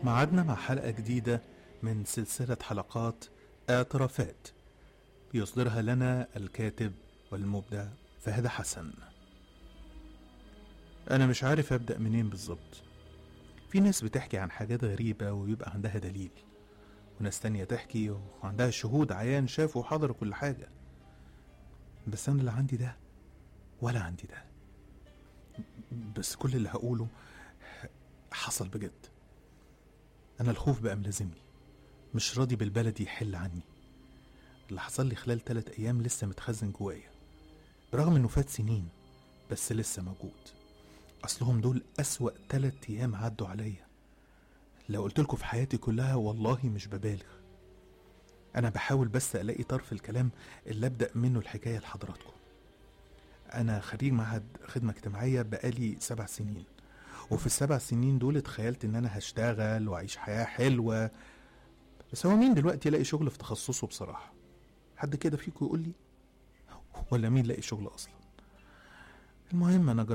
معادنا مع حلقة جديدة من سلسلة حلقات اعترافات بيصدرها لنا الكاتب والمبدع فهد حسن أنا مش عارف أبدأ منين بالظبط في ناس بتحكي عن حاجات غريبة ويبقى عندها دليل وناس تانية تحكي وعندها شهود عيان شافوا وحضروا كل حاجة بس أنا لا عندي ده ولا عندي ده بس كل اللي هقوله حصل بجد أنا الخوف بقى ملازمني مش راضي بالبلد يحل عني اللي حصل لي خلال تلات أيام لسه متخزن جوايا رغم إنه فات سنين بس لسه موجود أصلهم دول أسوأ تلات أيام عدوا عليا لو قلت لكم في حياتي كلها والله مش ببالغ أنا بحاول بس ألاقي طرف الكلام اللي أبدأ منه الحكاية لحضراتكم أنا خريج معهد خدمة اجتماعية بقالي سبع سنين وفي السبع سنين دول اتخيلت إن أنا هشتغل وأعيش حياة حلوة بس هو مين دلوقتي يلاقي شغل في تخصصه بصراحة حد كده فيكم يقول لي ولا مين لاقي شغل أصلا المهم أنا